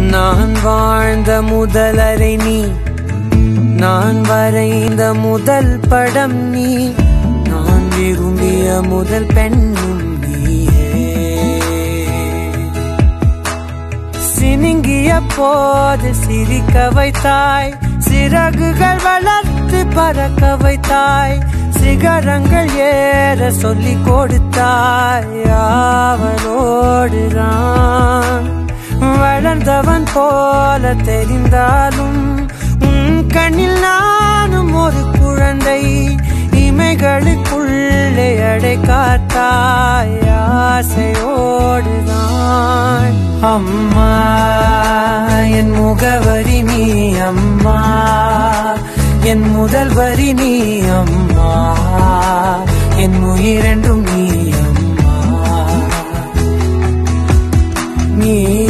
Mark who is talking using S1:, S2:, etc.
S1: நான் வாழ்ந்த முதலரை நீ நான் வரைந்த முதல் படம் நீ நான் விரும்பிய முதல் பெண்ணும் நீயே சினுங்கிய போது சிரிக்க வைத்தாய் சிறகுகள் வளர்த்து பறக்க வைத்தாய் சிகரங்கள் ஏற சொல்லி கொடுத்தாய் அவளோடுதான் வளர்ந்தவன் போல தெரிந்தாலும் உன் கண்ணில் நானும் ஒரு குழந்தை இமைகளுக்குள்ளே அடை காத்தாய் ஆசையோடுதான் அம்மா என் முகவரி நீ அம்மா என் முதல் வரி நீ அம்மா என் உயிரென்றும் நீ அம்மா நீ